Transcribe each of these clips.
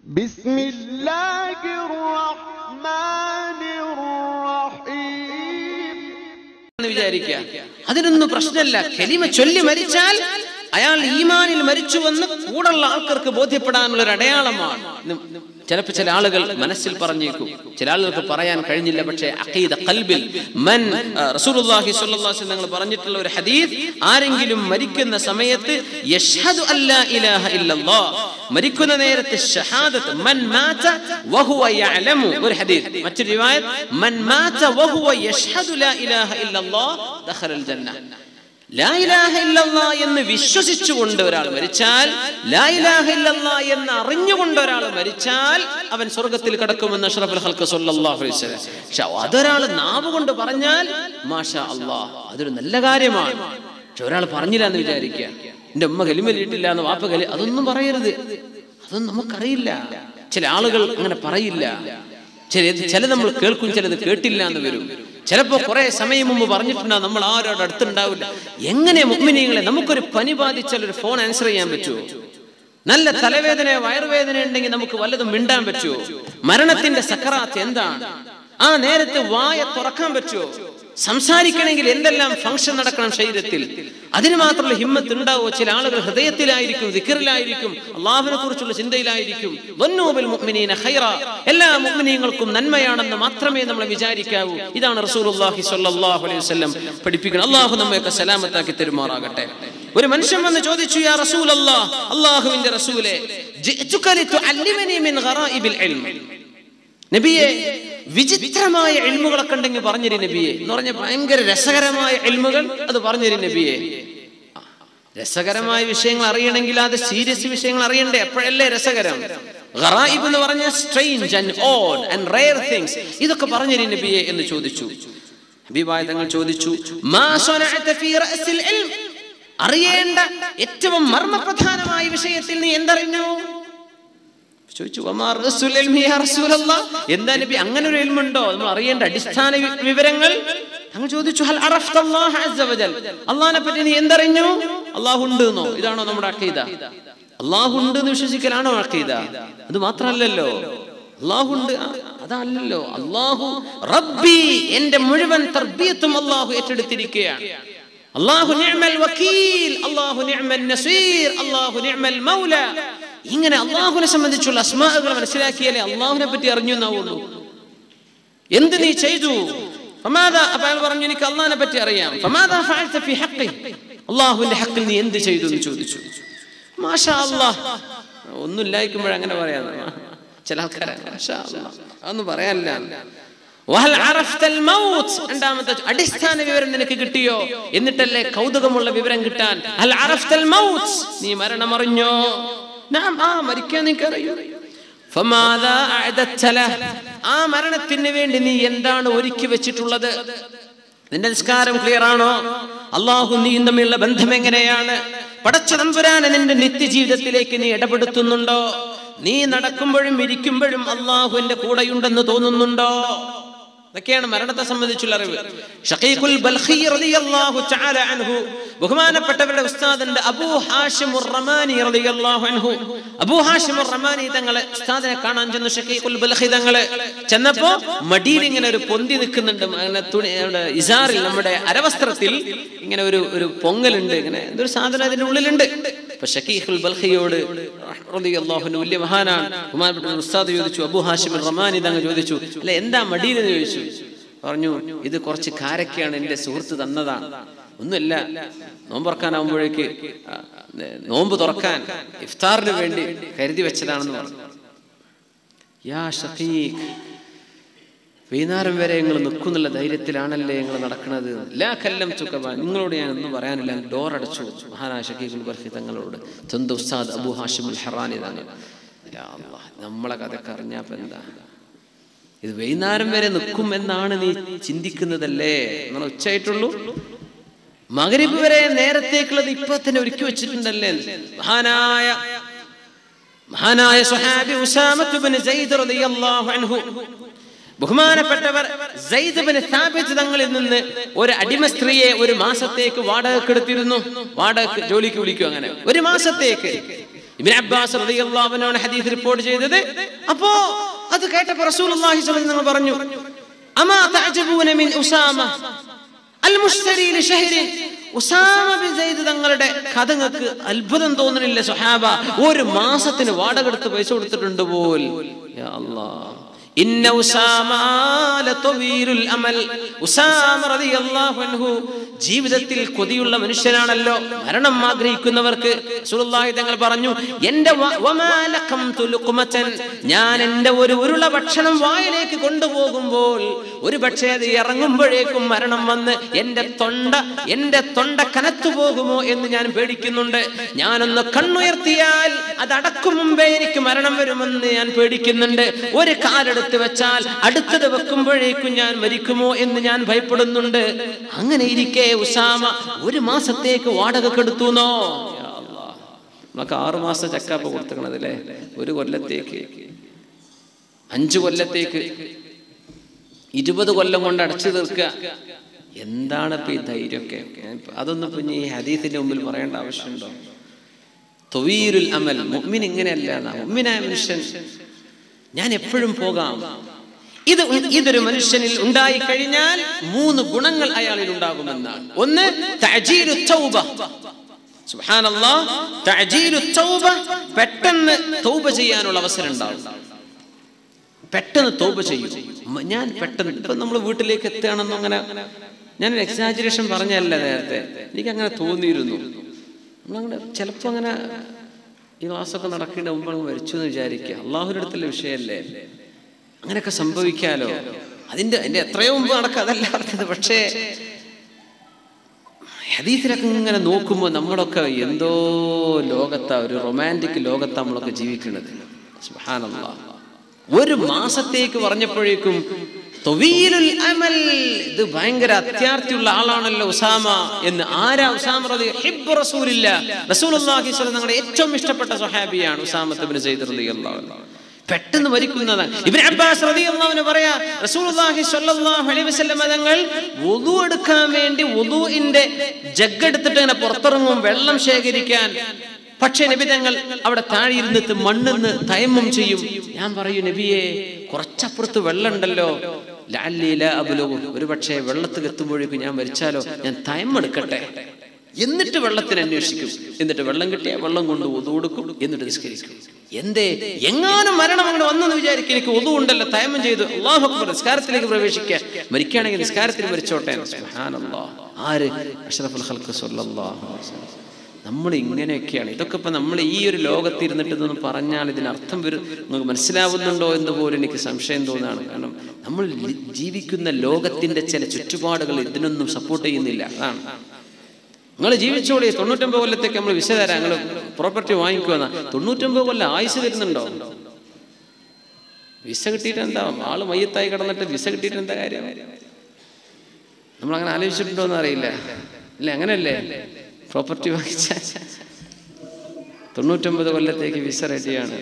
بسم الله الرحمن الرحيم എന്ന് വിചാരിക്കുക അതിനൊന്നും പ്രശ്നമല്ല കെലിമ ചൊല്ലി മരിച്ചാൽ അയാൾ ഈമാനിൽ മരിച്ചുവെന്ന് കൂടുള്ള ആൾക്കാർക്ക് ബോധ്യപ്പെടാനുള്ള ഒരു അടയാളമാണ് ഇന്ന് ചിലപ്പോൾ ചില ആളുകൾ മനസ്സിൽ പറഞ്ഞേക്കും ചില ആളുകൾക്ക് പറയാൻ കഴിഞ്ഞില്ല പക്ഷേ അഖീദ ഖൽബിൽ മൻ ആ, റസൂലുള്ളാഹി സ്വല്ലല്ലാഹു അലൈഹി വസല്ലം തങ്ങൾ പറഞ്ഞിട്ടുള്ള ഒരു ഹദീസ് ആരെങ്കിലും മരിക്കുന്ന സമയത്ത് യഷ്ഹദു അല്ലാ ഇലാഹ ഇല്ലല്ലാഹ് മരിക്കുന്ന നേരത്ത് ഷഹാദത്ത് മൻ മാത വഹുവ യഅലമു ഒരു ഹദീസ് മറ്റൊരു റിവായത്ത് മൻ മാത വഹുവ യഷ്ഹദു ലാ ഇലാഹ ഇല്ലല്ലാഹ് ദഖലൽ ജന്ന ലാ ഇലാഹ ഇല്ലല്ലാഹ് എന്ന് വിശ്വസിച്ചുകൊണ്ട് ഒരാൾ മരിച്ചാൽ ലാ ഇലാഹ ഇല്ലല്ലാഹ് എന്ന് അറിഞ്ഞുകൊണ്ട് ഒരാൾ മരിച്ചാൽ അവൻ സ്വർഗത്തിൽ കിടക്കുമെന്ന് അഷ്റഫുൽ ഖൽഖ് സല്ലല്ലാഹു അലൈഹി വസല്ലം പക്ഷെ അതൊരാൾ നാവ് കൊണ്ട് പറഞ്ഞാൽ മാഷാ അല്ലാഹ് അതൊരു നല്ല കാര്യമാണ് പക്ഷെ ഒരാൾ പറഞ്ഞില്ല എന്ന് വിചാരിക്കുക എന്റെ ഉമ്മ കലിമലിട്ടില്ല എന്ന് വാപ്പ കലി അതൊന്നും പറയരുത് അതൊന്നും നമുക്കറിയില്ല ചില ആളുകൾ അങ്ങനെ പറയില്ല ചില ചില നമ്മൾ കേൾക്കും ചിലത് കേട്ടില്ല എന്ന് വരും ചിലപ്പോ കുറെ സമയം മുമ്പ് പറഞ്ഞിട്ടുണ്ടാവും നമ്മൾ ആരോട് അടുത്തുണ്ടാവില്ല എങ്ങനെ മുഗ്മിനിയങ്ങളെ നമുക്കൊരു പനി ബാധിച്ചാൽ ഒരു ഫോൺ ആൻസർ ചെയ്യാൻ പറ്റുമോ നല്ല തലവേദന വയറുവേദന ഉണ്ടെങ്കിൽ നമുക്ക് വല്ലതും മിണ്ടാൻ പറ്റുമോ മരണത്തിന്റെ സക്കറാത്ത് എന്താണ് ആ നേരത്ത് വായ തുറക്കാൻ പറ്റുമോ സംസാരിക്കണമെങ്കിൽ എന്തെല്ലാം ഫംഗ്ഷൻ നടക്കണം ശരീരത്തിൽ അതിന് മാത്രമുള്ള ഹിമ്മത്ത് ഉണ്ടാവോ ചില ആളുകൾ ഹൃദയത്തിലായിരിക്കും ദിക്കറിലായിരിക്കും അള്ളാഹുവിനെ കുറിച്ചുള്ള ചിന്തയിലായിരിക്കും വന്നൂബിൽ മുഅ്മിനീന ഖൈറ എല്ലാ മുഅ്മിനീങ്ങൾക്കും നന്മയാണെന്ന് മാത്രമേ നമ്മൾ വിചാരിക്കാവൂ ഇതാണ് റസൂലുള്ളാഹി സ്വല്ലല്ലാഹു അലൈഹി വസല്ലം പഠിപ്പിക്കണം അള്ളാഹു നമ്മയൊക്കെ സലാമത്താക്കി തെരുമാറാകട്ടെ ഒരു മനുഷ്യൻ വന്ന് ചോദിച്ചു യാ റസൂലല്ലാഹ് അള്ളാഹുവിന്റെ റസൂലെ ജിഅ്തുക ലിതുഅല്ലിമനി മിൻ ഗറായിബിൽ ഇൽം നബിയെ വിചിത്രമായ എൽമുകളൊക്കെ ഉണ്ടെങ്കിൽ പറഞ്ഞിരി നബിയെ എന്ന് പറഞ്ഞ ഭയങ്കര രസകരമായ എൽമുകൾ അത് പറഞ്ഞിരി നബിയെ ആ, രസകരമായ വിഷയങ്ങൾ അറിയണമെങ്കിൽ അത് സീരിയസ് വിഷയങ്ങൾ അറിയണ്ടേ എപ്പോഴല്ലേ രസകരം ഗറായിബ് എന്ന് പറഞ്ഞ strange and odd and rare things ഇതൊക്കെ പറഞ്ഞിരി നബിയെ എന്ന് ചോദിച്ചു ഹബീബായ തങ്ങൾ ചോദിച്ചു മാ സ്വനഅത ഫീ റഅസിൽ ഇൽം അറിയേണ്ട ഏറ്റവും മർമ്മപ്രധാനമായ വിഷയത്തിൽ നീ എന്തറിഞ്ഞു ചോദിച്ചു "വമാ റസൂൽ ഇൽമി യാ റസൂലല്ലാഹ്?" എന്താ നബി അങ്ങനെ ഒരു ഇൽമുണ്ടോ നമ്മൾ അറിയേണ്ട അടിസ്ഥാന വി- വിവരങ്ങൾ ഞങ്ങൾ ചോദിച്ചു ഹൽ അറഫ്ത അല്ലാഹ അസ്സ വജൽ അള്ളാഹിനെ പറ്റി നീ എന്തറിഞ്ഞു അള്ളാഹു ഉണ്ട് എന്നോ ഇതാണോ നമ്മുടെ അക്കീദ അള്ളാഹു ഉണ്ട് എന്ന് വിശ്വസിക്കലാണോ അക്കീദ അത് മാത്രമല്ലല്ലോ അള്ളാഹു ഉണ്ട് ആ, അതല്ലല്ലോ അള്ളാഹു റബ്ബി എന്റെ മുഴുവൻ തർബിയത്തും അള്ളാഹു ഏറ്റെടുത്തിരിക്കുകയാണ് അള്ളാഹു നിഅമൽ വക്കീൽ അള്ളാഹു നിഅമൽ നസീർ അള്ളാഹു നിഅമൽ മൗല ഇങ്ങനെ അള്ളാഹുവിനെ സംബന്ധിച്ചുള്ള അസ്മാകൾ മനസ്സിലാക്കിയാലേ അള്ളാഹുവിനെ പറ്റി അറിഞ്ഞു എന്നാവുള്ളൂ എന്ത് നീ ചെയ്തു ഫമാദാ അപ്പൊ അയാൾ പറഞ്ഞു എനിക്ക് അള്ളാഹിനെ പറ്റി അറിയാം ഫമാദാ ഫഅൽത ഫി ഹഖ്ഖി അള്ളാഹുവിന്റെ ഹക്കിൽ നീ എന്ത് ചെയ്തു എന്ന് ചോദിച്ചു മാഷാ അല്ലാഹ് ഒന്നും ഇല്ലായിരിക്കുമ്പോൾ അങ്ങനെ പറയാന്ന് ചില ആൾക്കാരെ മാഷാ അല്ലാഹ് അതൊന്നും പറയാനില്ല വഹൽ അറഫ്തൽ മൗത്ത് രണ്ടാമത്തെ ചോ- അടിസ്ഥാന വിവരം നിനക്ക് കിട്ടിയോ എന്നിട്ടല്ലേ കൗതുകമുള്ള വിവരം കിട്ടാൻ അൽ അറഫ്തൽ മൗത്ത് നീ മരണം അറിഞ്ഞോ നാം ആ മരിക്കാൻ നിനക്കറിയോ ഫമാദാ അഅദത്ത ലഹ്? ആ മരണത്തിന് വേണ്ടി നീ എന്താണ് ഒരുക്കി വെച്ചിട്ടുള്ളത് നിന്റെ നിസ്കാരം ക്ലിയർ ആണോ അള്ളാഹു നീയും തമ്മിലുള്ള ബന്ധം എങ്ങനെയാണ് പടച്ച തമ്പുരാനെ നിന്റെ നിത്യജീവിതത്തിലേക്ക് നീ ഇടപെടുത്തുന്നുണ്ടോ നീ നടക്കുമ്പോഴും ഇരിക്കുമ്പോഴും അള്ളാഹുവിന്റെ കൂടെയുണ്ടെന്ന് തോന്നുന്നുണ്ടോ ഇതൊക്കെയാണ് മരണത്തെ സംബന്ധിച്ചുള്ള അറിവ് ഷഖീഖുൽ ബൽഖി റളിയല്ലാഹു തആല അൻഹു ബഹുമാനപ്പെട്ടവരുടെ ഉസ്താദുണ്ട് അബൂ ഹാഷിം റമാനി റളിയല്ലാഹു അൻഹു അബൂ ഹാഷിം റമാനി തങ്ങളെ ഉസ്താദിനെ കാണാൻ ചെന്നു ഷഖീഖുൽ ബൽഖി തങ്ങളെ ചെന്നപ്പോ മടിയിൽ ഇങ്ങനെ ഒരു പൊന്തി നിൽക്കുന്നുണ്ട് അങ്ങനെ തുണി അവിടെ ഇസാറിൽ നമ്മുടെ അരവസ്ത്രത്തിൽ ഇങ്ങനെ ഒരു ഒരു പൊങ്ങലുണ്ട് ഇങ്ങനെ എന്തൊരു സാധനം അതിന്റെ ഉള്ളിലുണ്ട് അപ്പൊ ഷക്കീഖുൽ ബൽഖിയോട് റളിയല്ലാഹു അൻഹു വലിയ മഹാനാണ് ബഹുമാനപ്പെട്ട ഒരു ഉസ്താദ് ചോദിച്ചു അബൂ ഹാഷിം റമാനി തങ്ങൾ ചോദിച്ചു അല്ല എന്താ മടിയിൽ എന്ന് ചോദിച്ചു പറഞ്ഞു ഇത് കുറച്ച് കാരക്കയാണ് എന്റെ സുഹൃത്ത് തന്നതാണ് ഒന്നുമില്ല നോമ്പ് തുറക്കാനാവുമ്പോഴേക്ക് ആ, നോമ്പ് തുറക്കാൻ ഇഫ്താറിന് വേണ്ടി കരുതി വെച്ചതാണെന്ന് പറഞ്ഞു യാ ഷഫീഖ് വൈകുന്നേരം വരെ നിങ്ങൾ നിൽക്കുന്നുള്ള ധൈര്യത്തിലാണല്ലേ നിങ്ങൾ നടക്കുന്നത് ലാ കല്ലം ചുക്കബ നിങ്ങളോട് ഞാൻ ഒന്നും പറയാനില്ല ഡോർ അടച്ചു മഹാനായ ഷക്കീഖുൽ ബർഫി തങ്ങളോട് സ്വന്തം ഉസ്താദ് അബു ഹാഷിമുൽ ഹറാനി തങ്ങൾ യാ അല്ലാഹ്, നമ്മളെ കഥയൊക്കെ അറിഞ്ഞാപ്പ എന്താ ഇത് വൈകുന്നേരം വരെ നിൽക്കും എന്നാണ് നീ ചിന്തിക്കുന്നതല്ലേ നിങ്ങൾ ഉച്ചയായിട്ടുള്ളൂ മകരിബ് വരെ നേരത്തേക്കുള്ളത് ഇപ്പൊ തന്നെ ഒരുക്കി വെച്ചിട്ടുണ്ടല്ലേ മഹാനായ മഹാനായ സ്വഹാബി ഉസാമത്ത് ബിൻ സെയ്ദ് റളിയല്ലാഹു അൻഹു ബഹുമാനപ്പെട്ടവർ സെയ്ദ് ബിൻ സാബിത്ത് തങ്ങളിൽ നിന്ന് ഒരു അടിമ സ്ത്രീയെ ഒരു മാസത്തേക്ക് വാടകക്കെടുത്തിരുന്നു വാടക ജോലിക്ക് വിളിക്കും അങ്ങനെ ഒരു മാസത്തേക്ക് ഇബ്നു അബ്ബാസ് റളിയല്ലാഹു അൻഹു ഹദീസ് റിപ്പോർട്ട് ചെയ്തത് അപ്പോ അത് കേട്ടപ്പോൾ റസൂലുള്ളാഹി സ്വല്ലല്ലാഹു അലൈഹി വസല്ലം പറഞ്ഞു അമാ തഅജബൂന മിൻ ഉസാമ അൽ മുശ്തരി ലിശഹരിൻ ഉസാമ ബിൻ സെയ്ദ് തങ്ങളുടെ കഥ നിങ്ങൾക്ക് അത്ഭുതം തോന്നുന്നില്ല സുഹാബ ഒരു മാസത്തിന് വാടക എടുത്ത് പൈസ കൊടുത്തിട്ടുണ്ട് പോൽ യാ അല്ലാഹ് ഇന്ന ഉസാമ ലതവീലുൽ അമൽ ഉസാമ റളിയല്ലാഹു അൻഹു ജീവിതത്തിൽ കൊതിയുള്ള മനുഷ്യനാണല്ലോ മരണം ആഗ്രഹിക്കുന്നവർക്ക് റസൂലുള്ളാഹി തങ്ങൾ പറഞ്ഞു എന്റെ വ- വമാ ലഖംതു ലുഖ്മതൻ ഞാൻ എന്റെ ഒരു ഉരുള ഭക്ഷണം വായിലേക്ക് കൊണ്ടുപോകുമ്പോൾ ഒരു പക്ഷേ അത് ഇറങ്ങുമ്പോഴേക്കും മരണം വന്ന് എന്റെ തൊണ്ട എന്റെ തൊണ്ട കനത്തു പോകുമോ എന്ന് ഞാൻ പേടിക്കുന്നുണ്ട് ഞാനൊന്ന് കണ്ണുയർത്തിയാൽ അത് അടക്കും മുമ്പേ എനിക്ക് മരണം വരുമെന്ന് ഞാൻ പേടിക്കുന്നുണ്ട് ഒരു കാലെടുത്ത് വെച്ചാൽ അടുത്തത് വെക്കുമ്പോഴേക്കും ഞാൻ മരിക്കുമോ എന്ന് ഞാൻ ഭയപ്പെടുന്നുണ്ട് അങ്ങനെ ഇരിക്കെ ഉസാമ ഒരു മാസത്തേക്ക് വാടക കെടുത്തുന്നോ നമുക്ക് ആറു മാസം ചക്കാപ്പ കൊടുത്തണതില്ലേ ഒരു കൊല്ലത്തേക്ക് അഞ്ചു കൊല്ലത്തേക്ക് ഇരുപത് കൊല്ലം കൊണ്ട് അടച്ചു തീർക്കുക എന്താണ് ഇപ്പൊ ഈ ധൈര്യമൊക്കെ ഞാൻ- അതൊന്നും ഇപ്പൊ ഇനി ഈ ഹദീസിന്റെ മുമ്പിൽ പറയേണ്ട ആവശ്യമുണ്ടോ തൊവീരുൽ അമൽ മുഅ്മിൻ ഇങ്ങനെയല്ല എന്നാ. മുഅ്മിനായ മനുഷ്യൻ ഞാൻ എപ്പോഴും പോകാം ഇത് ഉ- ഇതൊരു മനുഷ്യനിൽ ഉണ്ടായി കഴിഞ്ഞാൽ മൂന്ന് ഗുണങ്ങൾ അയാളിൽ ഉണ്ടാകുമെന്നാണ് ഒന്ന് തഅജീലു തൗബ സുബ്ഹാനല്ലാഹ് തഅജീലു തൗബ പെട്ടെന്ന് തൗബ ചെയ്യാനുള്ള അവസരം ഉണ്ടാവും പെട്ടെന്ന് തോപ ചെയ്യും മ- ഞാൻ പെട്ടെന്ന് ഇപ്പൊ നമ്മൾ വീട്ടിലേക്ക് എത്തുകയാണെന്നോ അങ്ങനെ ഞാനൊരു എക്സാജുറേഷൻ പറഞ്ഞല്ല നേരത്തെ എനിക്ക് അങ്ങനെ തോന്നിയിരുന്നു നമ്മളങ്ങനെ ചിലപ്പോൾ അങ്ങനെ ഈ ക്ലാസ്സൊക്കെ നടക്കേണ്ട മുമ്പ് അങ്ങ് മരിച്ചു എന്ന് വിചാരിക്കുക അള്ളാഹുരുടെ അടുത്തുള്ള വിഷയമല്ലേ അങ്ങനെയൊക്കെ സംഭവിക്കാലോ അതിന്റെ എന്റെ എത്രയോ മുമ്പ് നടക്കുക അതല്ല പറഞ്ഞത് പക്ഷേ ഹദീസിലൊക്കെ ഇങ്ങനെ നോക്കുമ്പോൾ നമ്മളൊക്കെ എന്തോ ലോകത്താ ഒരു റൊമാൻറ്റിക് ലോകത്താ നമ്മളൊക്കെ ജീവിക്കുന്നത് സുബ്ഹാനല്ലാഹ് ഒരു മാസത്തേക്ക് പറഞ്ഞപ്പോഴേക്കും തൊവീലുൽ അമൽ ഇത് ഭയങ്കര അത്യാർത്ഥിയുള്ള ആളാണല്ലോ ഉസാമ എന്ന് ആരാ ഉസാമ റളി ഹിബ്ബു റസൂലില്ല റസൂലുള്ളാഹി സ്വല്ലല്ലാഹു നിങ്ങളുടെ ഏറ്റവും ഇഷ്ടപ്പെട്ട സ്വഹാബിയാണ് ഉസാമത്ത് ഇബ്നു സെയ്ദ് റളിയല്ലാഹു അൻഹു പെട്ടെന്ന് മരിക്കുന്നതാണ് ഇബ്നു അബ്ബാസ് റളിയല്ലാഹു അൻഹു പറയാ റസൂലുള്ളാഹി സ്വല്ലല്ലാഹു അലൈഹി വസല്ലം തങ്ങൾ വുദു എടുക്കാൻ വേണ്ടി വുദുഇന്റെ ജഗ് എടുത്തിട്ട് ഇങ്ങനെ പുറത്തിറങ്ങും വെള്ളം ശേഖരിക്കാൻ പക്ഷേ നബി തങ്ങൾ അവിടെ താഴെ ഇരുന്നിട്ട് മണ്ണെന്ന് തയമ്മം ചെയ്യും ഞാൻ പറയൂ നബിയെ കുറച്ചപ്പുറത്ത് വെള്ളം ഉണ്ടല്ലോ ലഅല്ലി ലാ അബ്ലുഗു. ഒരു പക്ഷേ വെള്ളത്തിൽ എത്തുമ്പോഴേക്കും ഞാൻ മരിച്ചാലോ ഞാൻ തയമ്മെടുക്കട്ടെ എന്നിട്ട് വെള്ളത്തിന് അന്വേഷിക്കും എന്നിട്ട് വെള്ളം കിട്ടിയ വെള്ളം കൊണ്ട് ഒതു കൊടുക്കും എന്നിട്ട് നിസ്കരിക്കും എന്തേ എങ്ങാനും മരണം അങ്ങനെ വന്നെന്ന് വിചാരിക്കും എനിക്ക് ഒതു ഉണ്ടല്ലോ തയമം ചെയ്തു അള്ളാഹു അക്ബർ നിസ്കാരത്തിലേക്ക് പ്രവേശിക്കുക മരിക്കുകയാണെങ്കിൽ നിസ്കാരത്തിൽ മരിച്ചോട്ടെ സുബ്ഹാനല്ലാഹ്. ആര് അഷ്റഫുൽ ഖൽഖ് സ്വല്ലല്ലാഹു അലൈഹി വസല്ലം. നമ്മൾ ഇങ്ങനെയൊക്കെയാണ് ഇതൊക്കെ ഇപ്പൊ നമ്മൾ ഈ ഒരു ലോകത്ത് ഇരുന്നിട്ട് ഇതൊന്ന് പറഞ്ഞാൽ ഇതിനർത്ഥം വരും നിങ്ങൾക്ക് മനസ്സിലാവുന്നുണ്ടോ എന്ന് പോലും എനിക്ക് സംശയം തോന്നുകയാണ് കാരണം നമ്മൾ ലി- ജീവിക്കുന്ന ലോകത്തിന്റെ ചില ചുറ്റുപാടുകൾ ഇതിനൊന്നും സപ്പോർട്ട് ചെയ്യുന്നില്ല അതാണ് നിങ്ങൾ ജീവിച്ചോളി തൊണ്ണൂറ്റൊമ്പത് കൊല്ലത്തേക്ക് നമ്മൾ വിസ തരാം നിങ്ങൾ പ്രോപ്പർട്ടി വാങ്ങിക്കുമെന്ന തൊണ്ണൂറ്റൊമ്പത് കൊല്ലം ആയുസ് തരുന്നുണ്ടോ വിസ കിട്ടിയിട്ട് എന്താ ആള് മയ്യത്തായി കിടന്നിട്ട് വിസ കിട്ടിയിട്ട് എന്താ കാര്യം നമ്മൾ അങ്ങനെ ആലോചിച്ചിട്ടുണ്ടോ എന്ന് അറിയില്ല അല്ലേ അങ്ങനെയല്ലേ പ്രോപ്പർട്ടി വാങ്ങിച്ച തൊണ്ണൂറ്റൊമ്പത് കൊല്ലത്തേക്ക് വിസ റെഡിയാണ്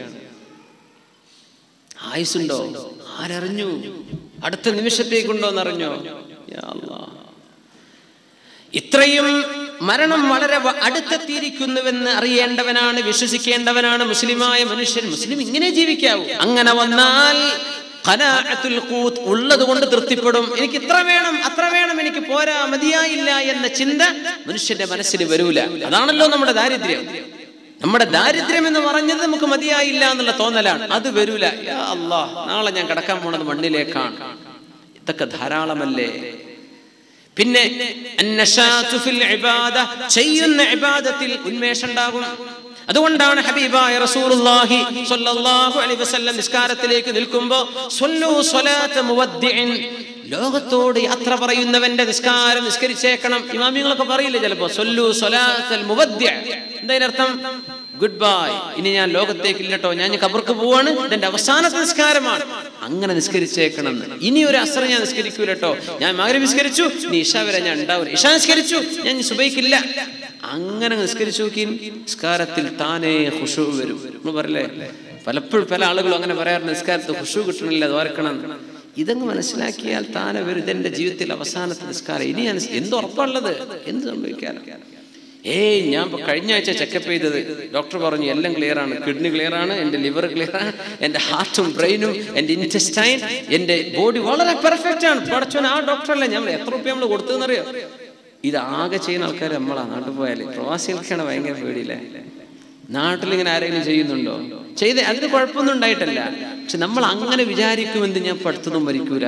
ആയുസുണ്ടോ ആരറിഞ്ഞു അടുത്ത നിമിഷത്തേക്കുണ്ടോ എന്നറിഞ്ഞോ യാ അല്ലാഹ്. ഇത്രയും മരണം വളരെ വ- അടുത്തെത്തിയിരിക്കുന്നുവെന്ന് അറിയേണ്ടവനാണ് വിശ്വസിക്കേണ്ടവനാണ് മുസ്ലിമായ മനുഷ്യൻ മുസ്ലിം ഇങ്ങനെ ജീവിക്കാവൂ അങ്ങനെ വന്നാൽ ഖനാഅത്തുൽ ഖൂത്ത് ഉള്ളത് കൊണ്ട് തൃപ്തിപ്പെടും എനിക്ക് ഇത്ര വേണം അത്ര വേണം എനിക്ക് പോരാ മതിയായില്ല എന്ന ചിന്ത മനുഷ്യന്റെ മനസ്സിൽ വരൂല അതാണല്ലോ നമ്മുടെ ദാരിദ്ര്യം നമ്മുടെ ദാരിദ്ര്യം എന്ന് പറഞ്ഞത് നമുക്ക് മതിയായില്ല എന്നുള്ള തോന്നലാണ് അത് വരൂല യാ അല്ലാഹ് നാളെ ഞാൻ കിടക്കാൻ പോണത് മണ്ണിലേക്കാണ് ഇതൊക്കെ ധാരാളമല്ലേ പിന്നെ അന്നശാത്തു ഫിൽ ഇബാദ ചെയ്യുന്ന ഇബാദത്തിൽ ഉന്മേഷം ഉണ്ടാകും അതുകൊണ്ടാണ് ഹബീബായ റസൂലുള്ളാഹി സ്വല്ലല്ലാഹു അലൈഹി വസല്ലം നിസ്കാരത്തിലേക്ക് നിൽക്കുമ്പോൾ സ്വല്ലു സ്വലാത്ത മുവദ്ദിഇൻ ലോകത്തോട് യാത്ര പറയുന്നവന്റെ നിസ്കാരം നിസ്കരിച്ചേക്കണം ഇമാമിങ്ങളൊക്കെ പറയില്ലേ ചിലപ്പോ സ്വല്ലു സ്വലാത്തൽ മുവദ്ദിഅ എന്താ അർത്ഥം ഗുഡ് ബൈ ഇനി ഞാൻ ലോകത്തേക്ക് ഇല്ലട്ടോ ഞാൻ ഇനി കബർക്ക് പോവാണ് ഇതെന്റെ അവസാനത്തെ നിസ്കാരമാണ് അങ്ങനെ നിസ്കരിച്ചേക്കണം എന്ന്. ഇനി ഒരു അസ്ര ഞാൻ നിസ്കരിക്കൂലട്ടോ ഞാൻ മകരം നിസ്കരിച്ചു നീ ഇഷ വരെ ഞാൻ ഉണ്ടാവില്ല ഇഷ നിസ്കരിച്ചു ഞാൻ ഇനി സുബൈക്കില്ല അങ്ങനെ നിസ്കരിച്ചു നോക്കി നിസ്കാരത്തിൽ താനേ ഹുഷു വരും നമ്മൾ പറയല്ലേ പലപ്പോഴും പല ആളുകളും അങ്ങനെ പറയാറുണ്ട് നിസ്കാരത്തിൽ ഹുഷു കിട്ടണില്ല ദ്വാരക്കണം ഇതങ്ങ് മനസ്സിലാക്കിയാൽ താനെ വരും ഇതെന്റെ ജീവിതത്തിൽ അവസാനത്തെ നിസ്കാരം ഇനി ഞാൻ എന്ത് ഉറപ്പുള്ളത് എന്ത് സംഭവിക്കാനും ഏയ് ഞാൻ ഇപ്പൊ കഴിഞ്ഞ ആഴ്ച ചെക്കപ്പ് ചെയ്തത് ഡോക്ടർ പറഞ്ഞു എല്ലാം ക്ലിയർ ആണ് കിഡ്നി ക്ലിയർ ആണ് എൻ്റെ ലിവർ ക്ലിയർ ആണ് എൻ്റെ ഹാർട്ടും ബ്രെയിനും എൻ്റെ ഇൻറ്റസ്റ്റൈൻ എൻ്റെ ബോഡി വളരെ പെർഫെക്റ്റ് ആണ് പഠിച്ചോൻ ആ ഡോക്ടറല്ലേ ഞങ്ങൾ എത്ര റുപ്യ നമ്മൾ കൊടുത്തതെന്നറിയോ ഇത് ആകെ ചെയ്യുന്ന ആൾക്കാർ നമ്മളാ നാട്ടിൽ പോയാല് പ്രവാസികൾക്കാണ് ഭയങ്കര പേടിയില്ലേ നാട്ടിൽ ഇങ്ങനെ ആരെങ്കിലും ചെയ്യുന്നുണ്ടോ ചെയ്ത് അതിന് കുഴപ്പമൊന്നും ഉണ്ടായിട്ടല്ല പക്ഷെ നമ്മൾ അങ്ങനെ വിചാരിക്കുമെന്ന് ഞാൻ പഠിത്തതും മരിക്കൂല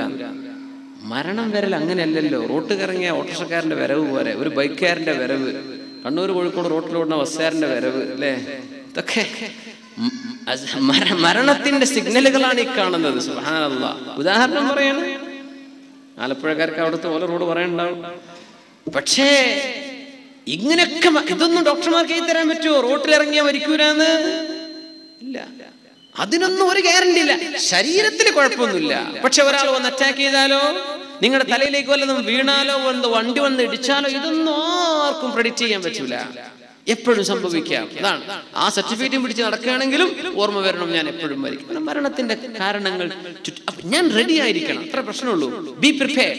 മരണം വരൽ അങ്ങനെയല്ലല്ലോ റോട്ട് ഇറങ്ങിയ ഓട്ടോറിക്ഷക്കാരന്റെ വരവ് പോലെ ഒരു ബൈക്കുകാരന്റെ വരവ് കണ്ണൂർ കോഴിക്കോട് റോട്ടിലോടുന്ന ബസ്സുകാരന്റെ വരവ് അല്ലേ ഇതൊക്കെ മ- അത് മര- മരണത്തിന്റെ സിഗ്നലുകളാണ് ഈ കാണുന്നത് സുഹാനല്ല ഉദാഹരണം പറയാണ് ആലപ്പുഴക്കാർക്ക് അവിടുത്തെ പോലെ റോഡ് പറയണ്ടാവും പക്ഷേ ഇങ്ങനെയൊക്കെ മ- ഇതൊന്നും ഡോക്ടർമാർക്ക് എഴുതി തരാൻ പറ്റുമോ റോട്ടിൽ ഇറങ്ങിയാ മരിക്കൂലെന്ന് ഇല്ല അതിനൊന്നും ഒരു ഗ്യാരണ്ടി ഇല്ല ശരീരത്തിന് കുഴപ്പമൊന്നുമില്ല പക്ഷെ ഒരാൾ വന്ന് അറ്റാക്ക് ചെയ്താലോ നിങ്ങളുടെ തലയിലേക്ക് വല്ലതും വീണാലോ വന്ന് വണ്ടി വന്ന് ഇടിച്ചാലോ ഇതൊന്നും ആർക്കും പ്രഡിക്റ്റ് ചെയ്യാൻ പറ്റൂല എപ്പോഴും സംഭവിക്കാം അതാണ് ആ സർട്ടിഫിക്കറ്റും പിടിച്ച് നടക്കുകയാണെങ്കിലും ഓർമ്മ വരണം ഞാൻ എപ്പോഴും മരിക്കും കാരണം മരണത്തിന്റെ കാരണങ്ങൾ ചുറ്റും അപ്പൊ ഞാൻ റെഡി ആയിരിക്കണം അത്ര പ്രശ്നമുള്ളൂ ബി പ്രിപ്പയർ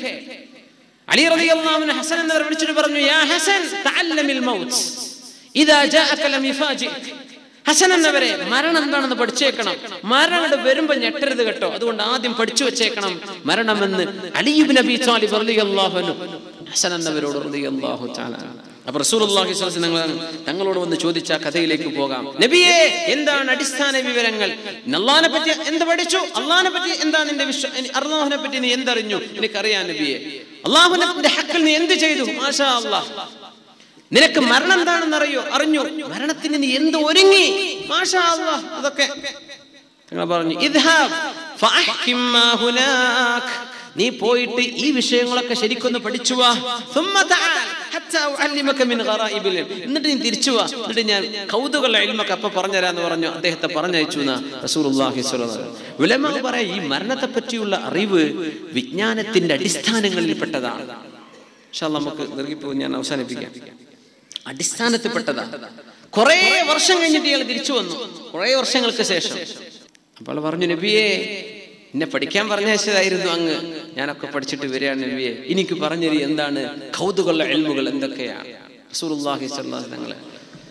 അലി റളിയല്ലാഹു അൻഹു ഹസൻ എന്നവർ വിളിച്ചിട്ട് പറഞ്ഞു യാ ഹസൻ തഅല്ലമിൽ മൗത്ത് ഇദാ ജാഅക ലം യഫാജിക് ഹസൻ എന്നവരെ മരണം എന്താണെന്ന് പഠിച്ചേക്കണം മരണം അങ്ങട് വരുമ്പോ ഞെട്ടരുത് കേട്ടോ അതുകൊണ്ട് ആദ്യം പഠിച്ചു വെച്ചേക്കണം മരണമെന്ന് അലിയുബ് നബി താലിബ് റളിയല്ലാഹു അൻഹു ഹസൻ എന്നവരോട് റളിയല്ലാഹു തആല അപ്പൊ റസൂലുള്ളാഹി സ്വല്ലല്ലാഹു അലൈഹി വസല്ലം തങ്ങൾ തങ്ങളോട് വന്ന് ചോദിച്ച ആ കഥയിലേക്ക് പോകാം നബിയെ എന്താണ് അടിസ്ഥാന വിവരങ്ങൾ അള്ളാഹിനെ പറ്റി എന്ത് പഠിച്ചു അള്ളാഹിനെ പറ്റി എന്താ നിന്റെ വിശ്വ അള്ളാഹുനെ പറ്റി നീ എന്തറിഞ്ഞു എനിക്കറിയാം നബിയെ അള്ളാഹുന്റെ ഹക്കിൽ നീ എന്ത് ചെയ്തു മാഷാ അള്ളാഹ് നിനക്ക് മരണം എന്താണെന്ന് അറിയോ അറിഞ്ഞു മരണത്തിന് നീ എന്ത് ഒരുങ്ങി മാഷാ അല്ലാഹ് അതൊക്കെ നിങ്ങൾ പറഞ്ഞു ഇദ്ഹാബ് ഫഅഹ്കിം മാ ഹുനാക് നീ പോയിട്ട് ഈ വിഷയങ്ങളൊക്കെ ശരിക്കൊന്ന് പഠിച്ചു വാ ثم تعال حتى أعلمك من غرائب العلم. എന്നിട്ട് നീ തിരിച്ചു വാ എന്നിട്ട് ഞാൻ കൗതുക ഇൽമൊക്കെ അപ്പൊ പറഞ്ഞുതരാന്ന് പറഞ്ഞു അദ്ദേഹത്തെ പറഞ്ഞയച്ചു എന്നാ റസൂലുള്ളാഹി സ്വല്ലല്ലാഹു അലൈഹി വസല്ലം. ഉലമാ പറയാ ഈ മരണത്തെ പറ്റിയുള്ള അറിവ് വിജ്ഞാനത്തിന്റെ അടിസ്ഥാനങ്ങളിൽപ്പെട്ടതാണ് പക്ഷെ നമുക്ക് നിർഗിപ്പോ ഞാൻ അവസാനിപ്പിക്കാം അടിസ്ഥാനത്തിൽപ്പെട്ടതാ കുറെ വർഷം കഴിഞ്ഞിട്ട് ഇയാൾ തിരിച്ചു വന്നു കുറെ വർഷങ്ങൾക്ക് ശേഷം അപ്പോൾ പറഞ്ഞു നബിയെ എന്നെ പഠിക്കാൻ പറഞ്ഞയച്ചതായിരുന്നു അങ്ങ് ഞാനൊക്കെ പഠിച്ചിട്ട് വരികയാണ് നബിയെ എനിക്ക് പറഞ്ഞത് എന്താണ് കൗതുകമുള്ള എൽമുകൾ എന്തൊക്കെയാണ് റസൂലുള്ളാഹി സ്വല്ലല്ലാഹു അലൈഹി വസല്ലം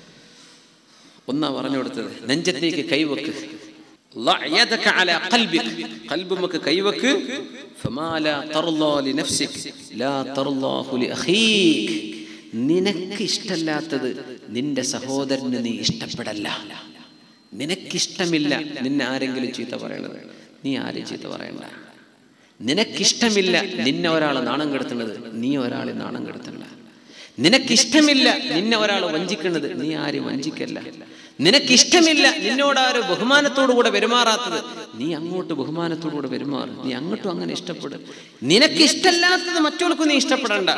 ഒന്നാ പറഞ്ഞു കൊടുത്തത് നെഞ്ചത്തേക്ക് കൈവക്ക് ضع يدك على قلبك قلبك كيوك فما لا ترضى لنفسك لا ترضاه لأخيك നിനക്ക് ഇഷ്ടമല്ലാത്തത് നിന്റെ സഹോദരന് നീ ഇഷ്ടപ്പെടല്ല നിനക്കിഷ്ടമില്ല നിന്നെ ആരെങ്കിലും ചീത്ത പറയണത് നീ ആരും ചീത്ത പറയണ്ട നിനക്കിഷ്ടമില്ല നിന്നെ ഒരാൾ നാണം കെടുത്തുന്നത് നീ ഒരാളെ നാണം കെടുത്തണ്ട നിനക്കിഷ്ടമില്ല നിന്നെ ഒരാൾ വഞ്ചിക്കുന്നത് നീ ആരും വഞ്ചിക്കല്ല നിനക്കിഷ്ടമില്ല നിന്നോട് ആരും ബഹുമാനത്തോടുകൂടെ പെരുമാറാത്തത് നീ അങ്ങോട്ട് ബഹുമാനത്തോടുകൂടെ പെരുമാറും നീ അങ്ങോട്ടും അങ്ങനെ ഇഷ്ടപ്പെടും നിനക്കിഷ്ടമല്ലാത്തത് മറ്റവർക്ക് നീ ഇഷ്ടപ്പെടണ്ട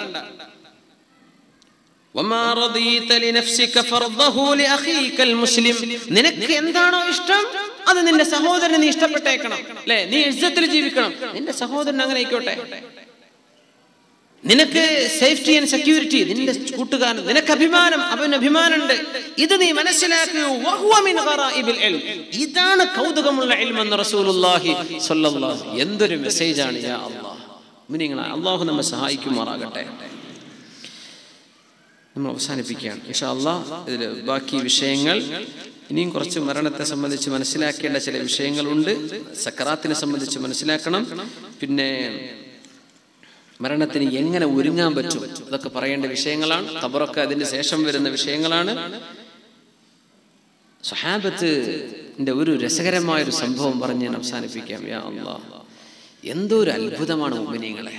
وما رضيت لنفسك فرضه لأخيك المسلم നിനക്ക് എന്താണോ ഇഷ്ടം അത് നിന്റെ സഹോദരന് നീ ഇഷ്ടപ്പെട്ടേക്കണം അല്ലെ നീ ഇജ്ജത്തിൽ ജീവിക്കണം നിന്റെ സഹോദരൻ അങ്ങനെ ആയിക്കോട്ടെ നിനക്ക് സേഫ്റ്റി ആൻഡ് സെക്യൂരിറ്റി നിന്റെ കൂട്ടുകാരൻ നിനക്ക് അഭിമാനം അവന് അഭിമാനമുണ്ട് ഇത് നീ മനസ്സിലാക്കൂ വഹുവ മിൻ ഖറായിബിൽ ഇൽം. ഇതാണ് കൗതുകമുള്ള ഇൽമെന്ന് റസൂലുള്ളാഹി സ്വല്ലല്ലാഹു എന്തൊരു മെസ്സേജാണ് യാ അല്ലാഹ് മുനിങ്ങളെ അള്ളാഹു നമ്മെ സഹായിക്കുമാറാകട്ടെ നമ്മൾ അവസാനിപ്പിക്കുകയാണ് ഇൻഷാ അള്ളാഹ് ഇതിൽ ബാക്കി വിഷയങ്ങൾ ഇനിയും കുറച്ച് മരണത്തെ സംബന്ധിച്ച് മനസ്സിലാക്കേണ്ട ചില വിഷയങ്ങളുണ്ട് സക്കറാത്തിനെ സംബന്ധിച്ച് മനസ്സിലാക്കണം പിന്നെ മരണത്തിന് എങ്ങനെ ഒരുങ്ങാൻ പറ്റും അതൊക്കെ പറയേണ്ട വിഷയങ്ങളാണ് ഖബറൊക്കെ അതിന് ശേഷം വരുന്ന വിഷയങ്ങളാണ് സഹാബത്തിന്റെ ഒരു രസകരമായ ഒരു സംഭവം പറഞ്ഞ് ഞാൻ അവസാനിപ്പിക്കാം യാ അള്ളാഹ് എന്തോ ഒരു അത്ഭുതമാണ് ഉമ്മിനിങ്ങളെ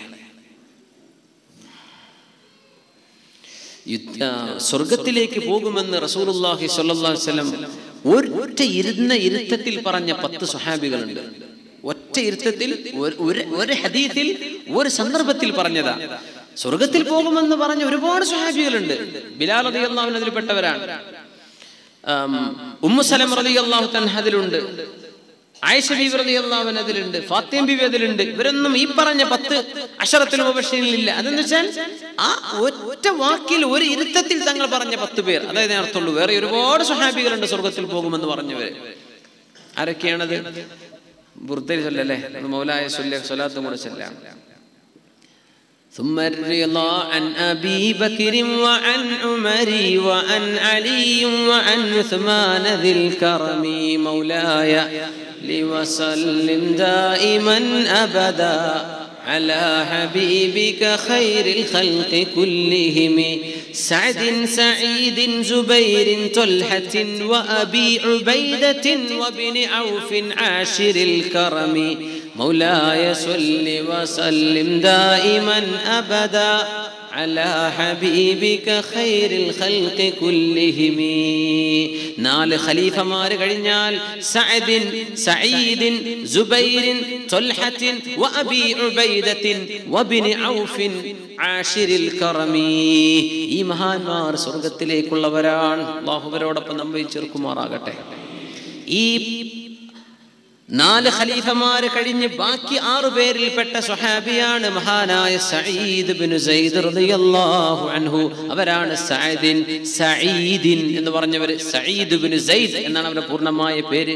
യുദ്ധ സ്വർഗത്തിലേക്ക് പോകുമെന്ന് റസൂലുള്ളാഹി സ്വല്ലല്ലാഹു അലൈഹി വസല്ലം ഒറ്റ ഇരുന്ന ഇരുത്തത്തിൽ പറഞ്ഞ പത്ത് സ്വഹാബികളുണ്ട് ഒറ്റ ഇരുത്തത്തിൽ ഒരു- ഒരു ഒരു ഹദീത്തിൽ ഒരു സന്ദർഭത്തിൽ പറഞ്ഞതാ സ്വർഗത്തിൽ പോകുമെന്ന് പറഞ്ഞ ഒരുപാട് സ്വഹാബികളുണ്ട് ബിലാൽ റളിയല്ലാഹു അൻഹു അതിൽപ്പെട്ടവരാണ് ആം, ഉമ്മു സലം റളിയല്ലാഹു തൻഹ അതിലുണ്ട് ആയിഷ ബീബി റളിയല്ലാഹു അൻഹ അതിലുണ്ട് ഫാത്തിമ ബീബി അതിലുണ്ട് ഇവരൊന്നും ഈ പറഞ്ഞ പത്ത് അക്ഷരത്തിൽ ഉപക്ഷയിലില്ല അതെന്ന് വെച്ചാൽ ആ ഒറ്റ വാക്കിൽ ഒരു ഇരുത്തത്തിൽ തങ്ങൾ പറഞ്ഞ പത്ത് പേർ അതായത് ഞാൻ അർത്ഥമുള്ളൂ വേറെ ഒരുപാട് സ്വഹാബികളുണ്ട് സ്വർഗത്തിൽ പോകുമെന്ന് പറഞ്ഞവര് ആരൊക്കെയാണത് ബുർദയിൽ ചൊല്ലല്ലേ ഒന്ന് മൗലായ സ്വല്ല സ്വലാത്തും കൂടെ ചൊല്ലാം ثم الرضا عن أبي بكر وعن عمر وعن علي وعن عثمان ذي الكرم مولاي لوسلم دائما أبدا على حبيبك خير الخلق كلهم سعد سعيد زبير طلحة وأبي عبيدة وابن عوف عاشر الكرم مولاي صل وسلم دائما أبدا على حبيبك خير الخلق كلهم നാല് ഖലീഫമാര് കഴിഞ്ഞാൽ സഅദിൻ സഈദിൻ സുബൈരിൻ ത്വൽഹത്തിൻ വഅബി ഉബൈദത്തിൻ വബിനി ഔഫിൻ ആഷിരിൽ കറമി ഈ മഹാന്മാർ സ്വർഗത്തിലേക്കുള്ളവരാണ് അല്ലാഹുവരോടൊപ്പം നമ്മെ ചേർക്കുമാറാകട്ടെ ഈ നാല് ഖലീഫമാര് കഴിഞ്ഞ് ബാക്കി ആറു പേരിൽപ്പെട്ട സ്വഹാബിയാണ് മഹാനായ സഈദ് ബിൻ സയ്യിദ് റളിയല്ലാഹു അൻഹു അവരാണ് സഅദിൻ സഈദിൻ എന്ന് പറഞ്ഞവര് സഈദ് ബിൻ സയ്യിദ് എന്നാണ് അവരുടെ പൂർണ്ണമായ പേര്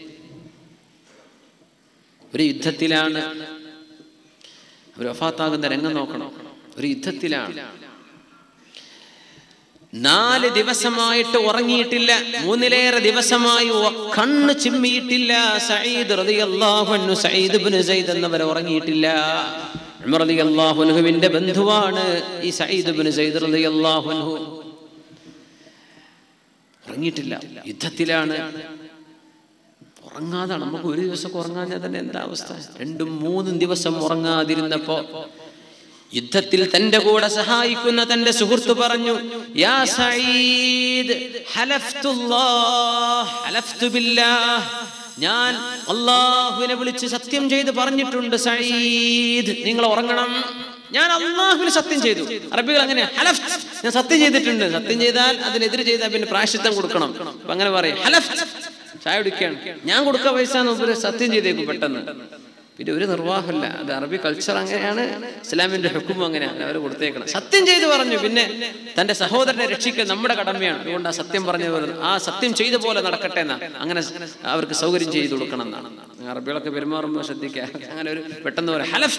ഒരു യുദ്ധത്തിലാണ് അവർ വഫാത്താകുന്ന രംഗം നോക്കണം ഒരു യുദ്ധത്തിലാണ് നാല് ദിവസമായിട്ട് ഉറങ്ങിയിട്ടില്ല മൂന്നിലേറെ ദിവസമായി ഉ- കണ്ണ് ചിമ്മിയിട്ടില്ല സയ്യിദ് റളിയല്ലാഹു അൻഹു സയ്യിദ് ഇബ്നു സയ്യിദ് എന്നവർ ഉറങ്ങിയിട്ടില്ല ഉമർ റളിയല്ലാഹു അൻഹുവിന്റെ ബന്ധുവാണ് ഈ സയ്യിദ് ഇബ്നു സയ്യിദ് റളിയല്ലാഹു അൻഹു ഉറങ്ങിയിട്ടില്ല യുദ്ധത്തിലാണ് ഉറങ്ങാതാണ് നമുക്ക് ഒരു ദിവസം ഉറങ്ങാഞ്ഞാൽ തന്നെ എന്താ അവസ്ഥ രണ്ടും മൂന്നും ദിവസം ഉറങ്ങാതിരുന്നപ്പോ യുദ്ധത്തിൽ തന്റെ കൂടെ സഹായിക്കുന്ന തന്റെ സുഹൃത്ത് പറഞ്ഞു യാ സഈദ് ഹലഫ്തുല്ലാഹ് ഹലഫ്തു ബില്ലാഹ് ഞാൻ അള്ളാഹുവിനെ വിളിച്ച് സത്യം ചെയ്ത് പറഞ്ഞിട്ടുണ്ട് സഈദ് നിങ്ങൾ ഉറങ്ങണം ഞാൻ അള്ളാഹുവിന് സത്യം ചെയ്തു അറബികൾ അങ്ങനെ ഹലഫ് ഞാൻ സത്യം ചെയ്തിട്ടുണ്ട് സത്യം ചെയ്താൽ അതിനെതിരെ ചെയ്താൽ പിന്നെ പ്രായശ്ചിത്തം കൊടുക്കണം അപ്പൊ അങ്ങനെ പറയും ഹലഫ് ചായ കുടിക്കുകയാണ് ഞാൻ കൊടുക്കാൻ പൈസ മുമ്പ് സത്യം ചെയ്തേക്കും പെട്ടെന്ന് പിന്നെ ഒരു നിർവാഹമില്ല അത് അറബി കൾച്ചർ അങ്ങനെയാണ് ഇസ്ലാമിന്റെ ഹുക്കും അങ്ങനെയാണ് അവർ കൊടുത്തേക്കണം സത്യം ചെയ്തു പറഞ്ഞു പിന്നെ തന്റെ സഹോദരനെ രക്ഷിക്കൽ നമ്മുടെ കടമയാണ് അതുകൊണ്ട് ആ സത്യം പറഞ്ഞവർ ആ സത്യം ചെയ്ത പോലെ നടക്കട്ടെ എന്നാ അങ്ങനെ അവർക്ക് സൗകര്യം ചെയ്തു കൊടുക്കണം എന്നാണ് അറബികളൊക്കെ പെരുമാറുമ്പോൾ ശ്രദ്ധിക്കുക അങ്ങനെ ഒരു പെട്ടെന്ന് പറയാം ഹലഫ്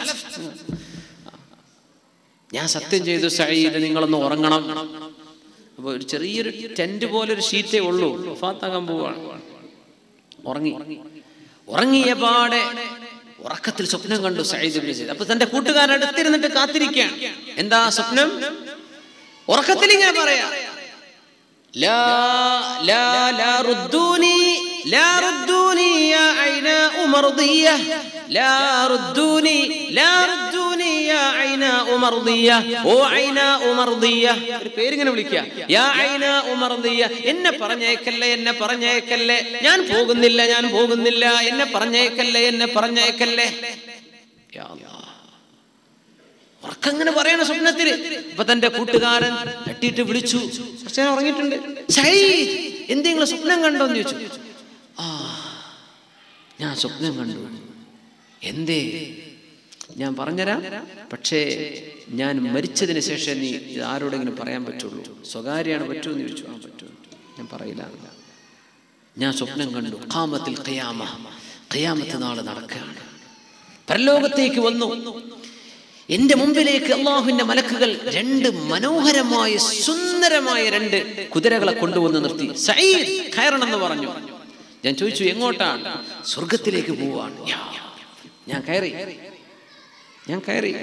ഞാൻ സത്യം ചെയ്തു സയ്യിദ് നിങ്ങളൊന്ന് ഉറങ്ങണം അപ്പൊ ഒരു ചെറിയൊരു ടെന്റ് പോലെ ഒരു ഷീറ്റേ ഉള്ളൂ വഫാത്താകാൻ പോവാണ് ഉറങ്ങി ഉറങ്ങിയ പാടെ ഉറക്കത്തിൽ സ്വപ്നം കണ്ടു സയ്യിദ് ഇബ്നു സയ്യിദ് അപ്പൊ തന്റെ കൂട്ടുകാരൻ അടുത്തിരുന്നിട്ട് കാത്തിരിക്കുകയാണ് എന്താ സ്വപ്നം ഉറക്കത്തിൽ ഇങ്ങനെ പറയാ ലാ ലാ ലാ റുദ്ദൂനി ലാ റുദ്ദൂനി യാ ഐനാഉ മർദിയ ലാ റുദ്ദൂനി ലാ റുദ്ദൂനി യാ ഐനാഉ മർദിയ ഓ ഐനാഉ മർദിയ ഒരു പേരിങ്ങനെ വിളിക്കുക യാ ഐനാഉ മർദിയ എന്നെ പറഞ്ഞേക്കല്ലേ എന്നെ പറഞ്ഞേക്കല്ലേ ഞാൻ പോകുന്നില്ല ഞാൻ പോകുന്നില്ല എന്നെ പറഞ്ഞേക്കല്ലേ എന്നെ പറഞ്ഞേക്കല്ലേ യാ അല്ലാഹ് ഉറക്കങ്ങനെ പറയണ സ്വപ്നത്തില് അപ്പൊ തന്റെ കൂട്ടുകാരൻ തട്ടിയിട്ട് വിളിച്ചു കുറച്ചു നേരം ഉറങ്ങിയിട്ടുണ്ട് സയ്യിദ്, എന്തെങ്കിലും സ്വപ്നം കണ്ടോ എന്ന് ചോദിച്ചു ആ ഞാൻ സ്വപ്നം കണ്ടു എന്തേ ഞാൻ പറഞ്ഞുതരാം പക്ഷേ ഞാൻ മരിച്ചതിന് ശേഷം നീ ഇത് ആരോടെങ്കിലും പറയാൻ പറ്റുള്ളൂ സ്വകാര്യമാണ് പറ്റുമെന്ന് ചോദിച്ചു ആ പറ്റൂ ഞാൻ പറയില്ല ഞാൻ സ്വപ്നം കണ്ടു ഖാമത്തിൽ ഖയാമ ഖയാമത്ത് നാളെ നടക്കുകയാണ് പരലോകത്തേക്ക് വന്നു എന്റെ മുമ്പിലേക്ക് അള്ളാഹുവിന്റെ മലക്കുകൾ രണ്ട് മനോഹരമായ സുന്ദരമായ രണ്ട് കുതിരകളെ കൊണ്ടുവന്ന് നിർത്തി സയ്യിദ് കയറണം എന്ന് പറഞ്ഞു ഞാൻ ചോദിച്ചു എങ്ങോട്ടാണ് സ്വർഗത്തിലേക്ക് പോവാണ് യാ. ഞാൻ കയറി ഞാൻ കയറി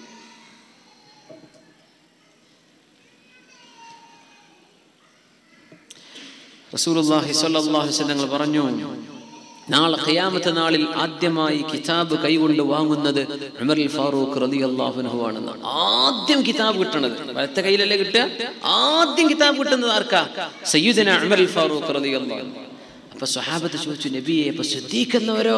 റസൂലുള്ളാഹി സ്വല്ലല്ലാഹു അലൈഹി വസല്ലം പറഞ്ഞു നാളെ ഖിയാമത്ത് നാളിൽ ആദ്യമായി കിതാബ് കൈകൊണ്ട് വാങ്ങുന്നത് ഉമർ ഫാറൂഖ് റളിയല്ലാഹു അൻഹു ആണെന്ന് ആദ്യം കിതാബ് കിട്ടണത് വലത്തെ കയ്യിലല്ലേ കിട്ടുക ആദ്യം കിതാബ് കിട്ടുന്നത് ആർക്കാ സയ്യിദന ഉമർ ഫാറൂഖ് റളിയല്ലാഹു അൻഹു അപ്പൊ സ്വഹാബത്ത് ചോദിച്ചു നബിയെ അപ്പൊ സിദ്ദീഖ് എന്നവരോ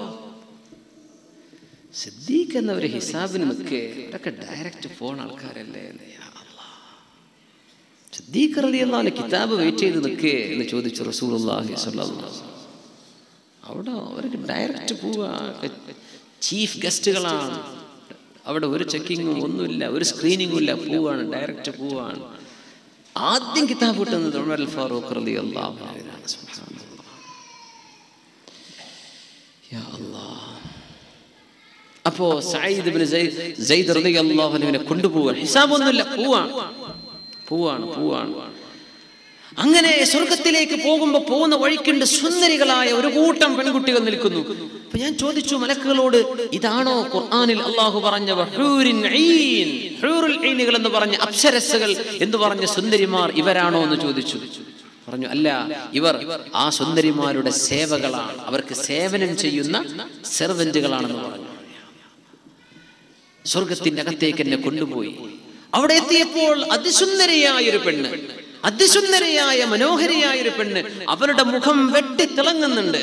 സിദ്ദീഖ് എന്നവര് ഹിസാബിന് നിൽക്കേ ഇവരൊക്കെ ഡയറക്റ്റ് ഫോൺ ആൾക്കാരല്ലേ യാ അല്ലാഹ്. സിദ്ദീഖ് റളിയല്ലാഹു അൻഹു കിതാബ് വെയിറ്റ് ചെയ്ത് നിൽക്കേ എന്ന് ചോദിച്ചു റസൂലുള്ളാഹി സ്വല്ലല്ലാഹു അലൈഹി വസല്ലം അവിടെ അവർക്ക് ഡയറക്റ്റ് പോവുക ചീഫ് ഗസ്റ്റുകളാണ് അവിടെ ഒരു ചെക്കിങ്ങും ഒന്നുമില്ല ഒരു സ്ക്രീനിങ്ങും ഇല്ല പോവാണ് ഡയറക്റ്റ് പോവാണ് ആദ്യം കിതാബ് കിട്ടുന്നത് ഉമർ അൽ ഫാറൂഖ് റളിയല്ലാഹു അൻഹുവിനാണ്. സുബ്ഹാനല്ലാഹ്. യാ അല്ലാഹ്. അപ്പോ സയ്യിദ് ഇബ്നു സയ്യിദ് സയ്യിദ് റളിയല്ലാഹു അൻഹുവിനെ കൊണ്ടുപോവാൻ ഹിസാബൊന്നുമില്ല പോവാണ് പോവാണ് പോവാണ് അങ്ങനെ സ്വർഗത്തിലേക്ക് പോകുമ്പോ പോകുന്ന വഴിക്കുണ്ട് സുന്ദരികളായ ഒരു കൂട്ടം പെൺകുട്ടികൾ നിൽക്കുന്നു അപ്പൊ ഞാൻ ചോദിച്ചു മലക്കുകളോട് ഇതാണോ ഖുർആനിൽ അള്ളാഹു പറഞ്ഞ വഹൂരിൻ ഐൻ, ഹൂറുൽ ഐനുകൾ എന്ന് പറഞ്ഞ അപ്സരസ്സുകൾ എന്ന് പറഞ്ഞ സുന്ദരിമാർ ഇവരാണോ എന്ന് ചോദിച്ചു പറഞ്ഞു അല്ല ഇവർ ആ സുന്ദരിമാരുടെ സേവകളാണ് അവർക്ക് സേവനം ചെയ്യുന്ന സെർവന്റുകളാണെന്ന് പറഞ്ഞു സ്വർഗത്തിന്റെ അകത്തേക്ക് എന്നെ കൊണ്ടുപോയി അവിടെ എത്തിയപ്പോൾ അതിസുന്ദരിയായ ഒരു പെണ്ണ് അതിസുന്ദരിയായ മനോഹരിയായ ഒരു പെണ്ണ് അവരുടെ മുഖം വെട്ടി തിളങ്ങുന്നുണ്ട്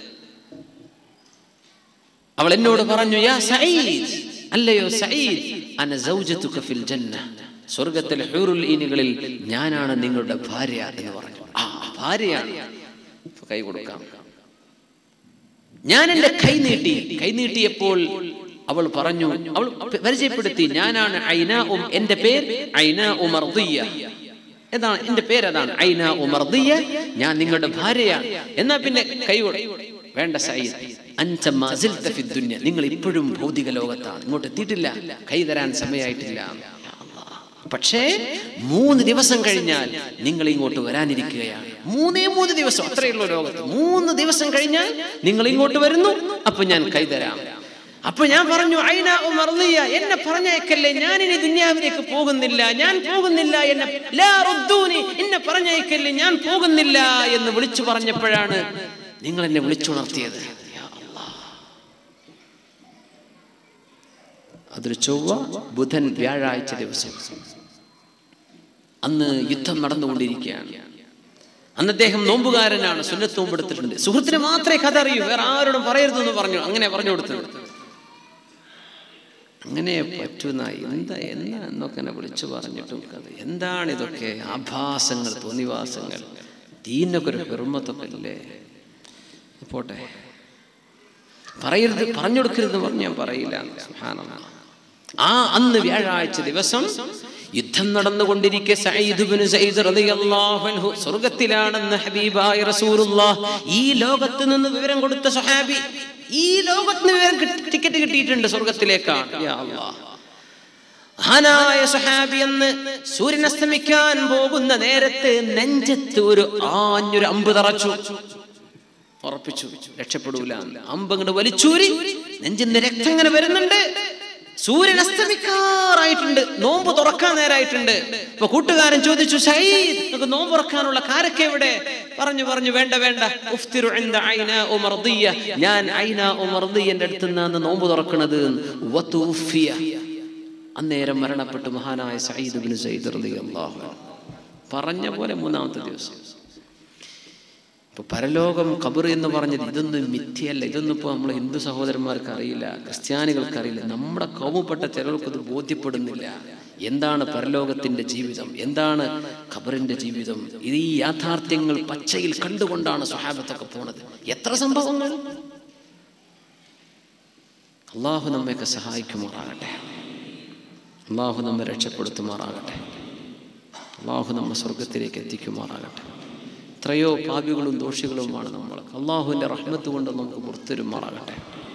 അവൾ എന്നോട് പറഞ്ഞു യാ സഈദ് അല്ലയോ സഈദ് അന സൗജതുക ഫിൽ ജന്ന സ്വർഗത്തിലെ ഹൂറുൽ ഈനുകളിൽ ഞാനാണ് നിങ്ങളുടെ ഭാര്യ എന്ന് പറഞ്ഞു ആ ഭാര്യയാണ് ഇപ്പൊ കൈ കൊടുക്കാം ഞാൻ എന്റെ കൈ നീട്ടി കൈ നീട്ടിയപ്പോൾ അവൾ പറഞ്ഞു അവൾ പരിചയപ്പെടുത്തി ഞാനാണ് ഐന ഉം എന്റെ പേര് ഐന ഉമർദിയ എന്താണ് എന്റെ പേര് അതാണ് ഐന ഉമർദിയ ഞാൻ നിങ്ങളുടെ ഭാര്യയാണ് എന്നാ പിന്നെ കൈ കൊടു വേണ്ട സയ്യിദ് അൻത മാ സിൽത ഫി ദുനിയ നിങ്ങൾ ഇപ്പോഴും ഭൗതിക ലോകത്താണ് ഇങ്ങോട്ട് എത്തിയിട്ടില്ല കൈ തരാൻ സമയമായിട്ടില്ല പക്ഷേ മൂന്ന് ദിവസം കഴിഞ്ഞാൽ നിങ്ങൾ ഇങ്ങോട്ട് വരാനിരിക്കുകയാണ് മൂന്നേ മൂന്ന് ദിവസം അത്രയുള്ള ലോകത്ത് മൂന്ന് ദിവസം കഴിഞ്ഞാൽ നിങ്ങൾ ഇങ്ങോട്ട് വരുന്നു അപ്പൊ ഞാൻ കൈതരാം അപ്പൊ ഞാൻ പറഞ്ഞു ഐന ഉമർദിയ എന്നെ പറഞ്ഞയക്കല്ലേ ഞാൻ ഇനി ദുന്യാവിലേക്ക് പോകുന്നില്ല ഞാൻ പോകുന്നില്ല എന്നെ ലാ റുദ്ദൂനി എന്നെ പറഞ്ഞയക്കല്ലേ ഞാൻ പോകുന്നില്ല എന്ന് വിളിച്ചു പറഞ്ഞപ്പോഴാണ് നിങ്ങൾ എന്നെ വിളിച്ചുണർത്തിയത് യാ അല്ലാഹ്. അതൊരു ചൊവ്വ ബുധൻ വ്യാഴാഴ്ച ദിവസം അന്ന് യുദ്ധം നടന്നുകൊണ്ടിരിക്കുകയാണ് അന്ന് അദ്ദേഹം നോമ്പുകാരനാണ് സുന്നത്ത് നോമ്പെടുത്തിട്ടുണ്ട് സുഹൃത്തിന് മാത്രമേ കഥ അറിയൂ വേറെ ആരോടും പറയരുതെന്ന് പറഞ്ഞു അങ്ങനെ പറഞ്ഞു കൊടുത്തത് അങ്ങനെ പറ്റുന്ന എന്താ എന്നാ എന്നൊക്കെ എന്നെ വിളിച്ചു പറഞ്ഞിട്ടും കഥ എന്താണ് ഇതൊക്കെ ആഭാസങ്ങൾ തോന്നിവാസങ്ങൾ ദീനൊക്കെ ഒരു ഹെർമത്തൊക്കെ അല്ലേ പോട്ടെ പറയരുത് പറഞ്ഞു കൊടുക്കരുത് പറഞ്ഞ് ഞാൻ പറയില്ല സുബ്ഹാനല്ലാഹ്. ആ അന്ന് വ്യാഴാഴ്ച ദിവസം യുദ്ധം നടന്നുകൊണ്ടിരിക്കെ സഈദ് ഇബ്നു സഈദ് റളിയല്ലാഹു അൻഹു സ്വർഗ്ഗത്തിലാണെന്ന് ഹബീബായ റസൂലുള്ളാഹ് ഈ ലോകത്ത് നിന്ന് വിവരം കൊടുത്ത സ്വഹാബി ഈ ലോകത്ത് നിന്ന് വിവരം കിട്ടി- ടിക്കറ്റ് കിട്ടിയിട്ടുണ്ട് സ്വർഗത്തിലേക്കാണ് യാ അല്ലാഹ് മഹാനായ സഹാബി എന്ന് സൂര്യൻ അസ്തമിക്കാൻ പോകുന്ന നേരത്ത് നെഞ്ചത്ത് ഒരു ആഞ്ഞൊരു അമ്പ് തറച്ചു ഉറപ്പിച്ചു രക്ഷപ്പെടൂല അമ്പ് അങ്ങോട്ട് വലിച്ചൂരി നെഞ്ചിന്റെ രക്തം ഇങ്ങനെ വരുന്നുണ്ട് സൂര്യൻ അസ്തമിക്കാറായിട്ടുണ്ട് നോമ്പ് തുറക്കാൻ നേരായിട്ടുണ്ട് ഇപ്പൊ കൂട്ടുകാരൻ ചോദിച്ചു ഷഹീദ് നമുക്ക് നോമ്പ് തുറക്കാനുള്ള കാരൊക്കെ എവിടെ പറഞ്ഞു പറഞ്ഞു വേണ്ട വേണ്ട ഉഫ്തിറു ഇൻദ ഐന ഉമർദിയ ഞാൻ ഐന ഉമർദിയന്റെ അടുത്ത് നിന്നാണ് നോമ്പ് തുറക്കുന്നത് വതുഫിയ അന്നേരം മരണപ്പെട്ടു മഹാനായ സയ്യിദ് ബിൻ സയ്യിദ് റളിയല്ലാഹു അൻഹു പറഞ്ഞ പോലെ മൂന്നാമത്തെ ദിവസം ഇപ്പൊ പരലോകം ഖബർ എന്ന് പറഞ്ഞത് ഇതൊന്നും മിഥ്യയല്ല ഇതൊന്നും ഇപ്പോൾ നമ്മൾ ഹിന്ദു സഹോദരന്മാർക്ക് അറിയില്ല ക്രിസ്ത്യാനികൾക്ക് അറിയില്ല നമ്മുടെ കൗമപ്പെട്ട ചിലർക്ക് ഇത് ബോധ്യപ്പെടുന്നില്ല എന്താണ് പരലോകത്തിന്റെ ജീവിതം എന്താണ് ഖബറിന്റെ ജീവിതം ഇത് ഈ യാഥാർത്ഥ്യങ്ങൾ പച്ചയിൽ കണ്ടുകൊണ്ടാണ് സ്വഹാബത്തൊക്കെ പോണത് എത്ര സംഭവങ്ങൾ അള്ളാഹു നമ്മയൊക്കെ സഹായിക്കുമാറാകട്ടെ അള്ളാഹു നമ്മെ രക്ഷപ്പെടുത്തുമാറാകട്ടെ അള്ളാഹു നമ്മെ സ്വർഗത്തിലേക്ക് എത്തിക്കുമാറാകട്ടെ എത്രയോ പാപികളും ദോഷികളുമാണ് നമ്മൾ അള്ളാഹുവിൻ്റെ റഹ്മത്ത് കൊണ്ട് നമുക്ക് പുറത്തുവരുമാറാകട്ടെ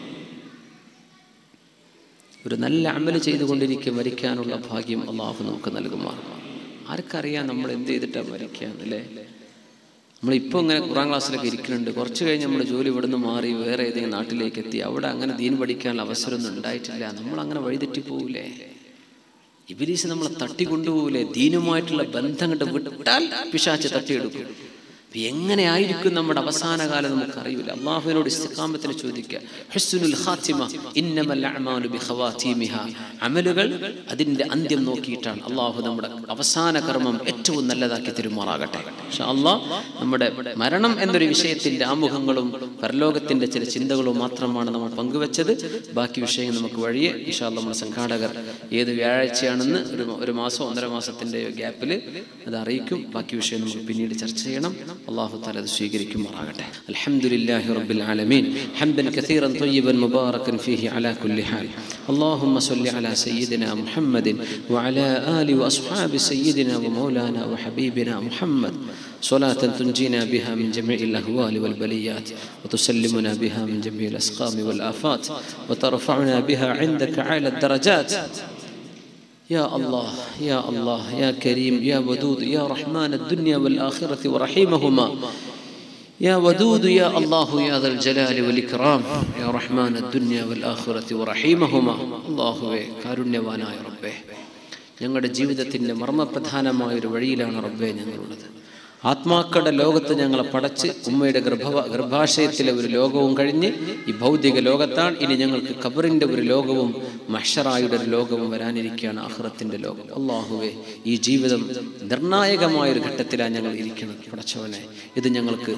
ഒരു നല്ല അമല് ചെയ്തുകൊണ്ടിരിക്കെ മരിക്കാനുള്ള ഭാഗ്യം അള്ളാഹു നമുക്ക് നൽകുമാറാണ് ആർക്കറിയാം നമ്മൾ എന്ത് ചെയ്തിട്ടാണ് മരിക്കാന്നല്ലേ നമ്മളിപ്പോൾ ഇങ്ങനെ ഖുറാൻ ക്ലാസ്സിലൊക്കെ ഇരിക്കുന്നുണ്ട് കുറച്ച് കഴിഞ്ഞ് നമ്മൾ ജോലി ഇവിടുന്ന് മാറി വേറെ ഏതെങ്കിലും നാട്ടിലേക്ക് എത്തി അവിടെ അങ്ങനെ ദീൻ പഠിക്കാനുള്ള അവസരമൊന്നും ഉണ്ടായിട്ടില്ല നമ്മൾ അങ്ങനെ വഴിതെറ്റി പോകൂലേ ഇബിലീസ് നമ്മളെ തട്ടിക്കൊണ്ടുപോകൂലേ ദീനുമായിട്ടുള്ള ബന്ധം കണ്ട് വിട്ടാൽ പിശാച്ച് തട്ടിയെടുക്കും അപ്പൊ എങ്ങനെ ആയിരിക്കും നമ്മുടെ അവസാന കാലം നമുക്ക് അറിയില്ല അള്ളാഹുവിനോട് ഇസ്തിഖാമത്തിന് ചോദിക്കുക ഹുസ്നുൽ ഖാത്തിമ ഇന്നമൽ അഅമാലു ബിഖവാതീമിഹ അമലുകൾ അതിന്റെ അന്ത്യം നോക്കിയിട്ടാണ് അള്ളാഹു നമ്മുടെ അവസാന കർമ്മം ഏറ്റവും നല്ലതാക്കി തരുമാറാകട്ടെ പക്ഷെ അള്ളാഹ് നമ്മുടെ മരണം എന്നൊരു വിഷയത്തിന്റെ ആമുഖങ്ങളും പരലോകത്തിന്റെ ചില ചിന്തകളും മാത്രമാണ് നമ്മൾ പങ്കുവെച്ചത് ബാക്കി വിഷയങ്ങൾ നമുക്ക് വഴിയെ ഇഷാ നമ്മുടെ സംഘാടകർ ഏത് വ്യാഴാഴ്ചയാണെന്ന് ഒരു ഒരു മാസം ഒന്നര മാസത്തിന്റെ ഗ്യാപ്പിൽ അത് അറിയിക്കും ബാക്കി വിഷയം നമുക്ക് പിന്നീട് ചർച്ച ചെയ്യണം അള്ളാഹു താല അത് സ്വീകരിക്കുമാറാകട്ടെ അൽഹംദുലില്ലാഹി റബ്ബിൽ ആലമീൻ ഹംദൻ കസീറൻ طيبا مباركا فيه على كل حال اللهم صل على سيدنا محمد وعلى آل وأصحاب سيدنا ومولانا وحبيبنا محمد صلاة تنجينا بها من جميع الأهوال والبليات وتسلمنا بها من جميع الأسقام والآفات وترفعنا بها عندك أعلى الدرجات يا الله يا الله يا كريم يا ودود يا رحمن الدنيا والآخرة ورحيمهما يا ودود يا الله يا ذا الجلال والإكرام يا رحمن الدنيا والآخرة ورحيمهما الله കാരുണ്യവാനായ റബ്ബേ ഞങ്ങളുടെ ജീവിതത്തിൻ്റെ മർമ്മപ്രധാനമായ ഒരു വഴിയിലാണ് റബ്ബേ ഞങ്ങളുള്ളത് ആത്മാക്കളുടെ ലോകത്ത് ഞങ്ങളെ പടച്ച് ഉമ്മയുടെ ഗർഭ ഗർഭാശയത്തിലെ ഒരു ലോകവും കഴിഞ്ഞ് ഈ ഭൗതിക ലോകത്താണ് ഇനി ഞങ്ങൾക്ക് ഖബറിൻ്റെ ഒരു ലോകവും മഷറായുടെ ഒരു ലോകവും വരാനിരിക്കുകയാണ് ആഹ്റത്തിൻ്റെ ലോകം അള്ളാഹുവെ ഈ ജീവിതം നിർണായകമായ ഒരു ഘട്ടത്തിലാണ് ഞങ്ങൾ ഇരിക്കുന്നത് പടച്ചവനെ ഇത് ഞങ്ങൾക്ക്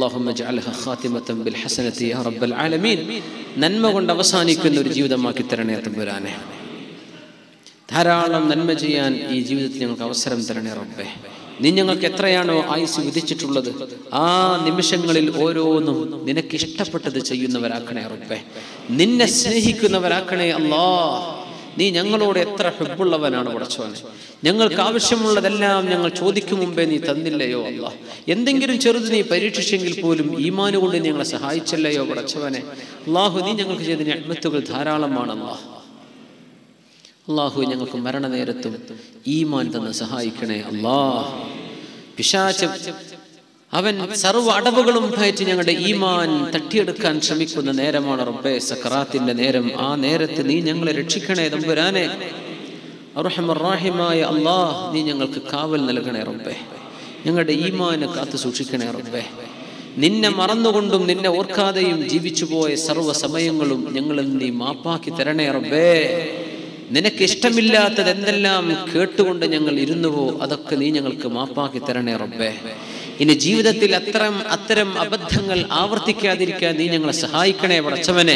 അള്ളാഹുമീൻ നന്മ കൊണ്ട് അവസാനിക്കുന്ന ഒരു ജീവിതമാക്കി തരണേ തമ്പുരാനെ ധാരാളം നന്മ ചെയ്യാൻ ഈ ജീവിതത്തിൽ ഞങ്ങൾക്ക് അവസരം തരണേ റബ്ബേ നീ ഞങ്ങൾക്ക് എത്രയാണോ ആയുസ് വിധിച്ചിട്ടുള്ളത് ആ നിമിഷങ്ങളിൽ ഓരോന്നും നിനക്ക് ഇഷ്ടപ്പെട്ടത് ചെയ്യുന്നവരാക്കണേ റബ്ബേ നിന്നെ സ്നേഹിക്കുന്നവരാക്കണേ അല്ലാ നീ ഞങ്ങളോട് എത്ര ഹെബുള്ളവനാണ് പടച്ചോനെ ഞങ്ങൾക്ക് ആവശ്യമുള്ളതെല്ലാം ഞങ്ങൾ ചോദിക്കും മുമ്പേ നീ തന്നില്ലയോ അല്ല എന്തെങ്കിലും ചെറുത് നീ പരീക്ഷിച്ചെങ്കിൽ പോലും ഈമാന് കൊണ്ട് നീ ഞങ്ങളെ സഹായിച്ചല്ലയോ പടച്ചവനെ അള്ളാഹു നീ ഞങ്ങൾക്ക് ചെയ്ത ഞമ്മത്തുകൾ ധാരാളമാണ് അള്ളാഹ് അള്ളാഹു ഞങ്ങൾക്ക് മരണനേരത്തും ഈമാൻ തന്ന് സഹായിക്കണേ അള്ളാഹ് പിശാച അവൻ സർവ്വ അടവുകളും ഭയറ്റ് ഞങ്ങളുടെ ഈമാൻ തട്ടിയെടുക്കാൻ ശ്രമിക്കുന്ന നേരമാണ് റബ്ബേ സക്കറാത്തിന്റെ നേരം ആ നേരത്ത് നീ ഞങ്ങളെ രക്ഷിക്കണേ തമ്പുരാനെ അർഹമറാഹിമായ അള്ളാഹ് നീ ഞങ്ങൾക്ക് കാവൽ നൽകണേ റബ്ബേ ഞങ്ങളുടെ ഈമാനെ കാത്തു സൂക്ഷിക്കണേ റബ്ബേ നിന്നെ മറന്നുകൊണ്ടും നിന്നെ ഓർക്കാതെയും ജീവിച്ചു പോയ സർവ്വ സമയങ്ങളും ഞങ്ങളിൽ നീ മാപ്പാക്കി തരണേ റബ്ബേ നിനക്ക് ഇഷ്ടമില്ലാത്തത് എന്തെല്ലാം കേട്ടുകൊണ്ട് ഞങ്ങൾ ഇരുന്നുവോ അതൊക്കെ നീ ഞങ്ങൾക്ക് മാപ്പാക്കി തരണേ റബ്ബേ ഇനി ജീവിതത്തിൽ അത്തരം അത്തരം അബദ്ധങ്ങൾ ആവർത്തിക്കാതിരിക്കാൻ നീ ഞങ്ങളെ സഹായിക്കണേ പടച്ചവനെ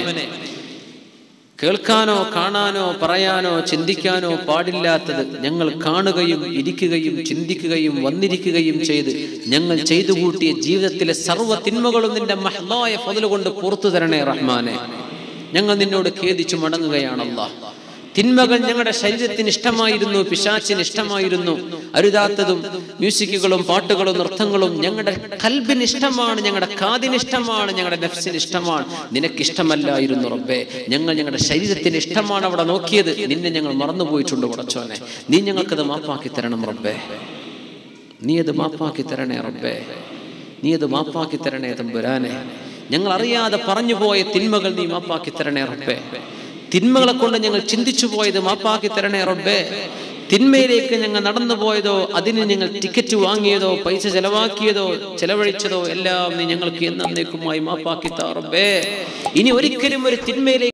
കേൾക്കാനോ കാണാനോ പറയാനോ ചിന്തിക്കാനോ പാടില്ലാത്തത് ഞങ്ങൾ കാണുകയും ഇരിക്കുകയും ചിന്തിക്കുകയും വന്നിരിക്കുകയും ചെയ്ത് ഞങ്ങൾ ചെയ്തു കൂട്ടിയ ജീവിതത്തിലെ സർവ്വ തിന്മകളും നിന്റെ മഹ്ലായ ഫതിലുകൊണ്ട് പുറത്തു തരണേ റഹ്മാനെ ഞങ്ങൾ നിന്നോട് ഖേദിച്ചു മടങ്ങുകയാണല്ലോ തിന്മകൾ ഞങ്ങളുടെ ശരീരത്തിന് ഇഷ്ടമായിരുന്നു പിശാച്ചിന് ഇഷ്ടമായിരുന്നു അരുതാത്തതും മ്യൂസിക്കുകളും പാട്ടുകളും നൃത്തങ്ങളും ഞങ്ങളുടെ കൽബിന് ഇഷ്ടമാണ് ഞങ്ങളുടെ കാതിന് ഇഷ്ടമാണ് ഞങ്ങളുടെ നെഫ്സിന് ഇഷ്ടമാണ് നിനക്ക് ഇഷ്ടമല്ലായിരുന്നു റബ്ബേ ഞങ്ങൾ ഞങ്ങളുടെ ശരീരത്തിന് ഇഷ്ടമാണ് അവിടെ നോക്കിയത് നിന്നെ ഞങ്ങൾ മറന്നുപോയിട്ടുണ്ട് പടച്ചോനെ നീ ഞങ്ങൾക്കത് മാപ്പാക്കി തരണം റബ്ബേ നീ അത് മാപ്പാക്കി തരണേ റബ്ബേ നീ അത് മാപ്പാക്കി തരണേ തമ്പുരാനെ ഞങ്ങൾ അറിയാതെ പറഞ്ഞു പോയ തിന്മകൾ നീ മാപ്പാക്കി തരണേ റബ്ബേ തിന്മകളെ കൊണ്ട് ഞങ്ങൾ ചിന്തിച്ചു പോയത് മാപ്പാക്കി തരണേ റബ്ബേ തിന്മയിലേക്ക് ഞങ്ങൾ നടന്നു പോയതോ അതിന് ഞങ്ങൾ ടിക്കറ്റ് വാങ്ങിയതോ പൈസ ചെലവാക്കിയതോ ചെലവഴിച്ചതോ എല്ലാം നീ ഞങ്ങൾക്ക് എന്നേക്കുമായി മാപ്പാക്കി താ റബ്ബേ ഇനി ഒരിക്കലും ഒരു തിന്മയിലേക്ക്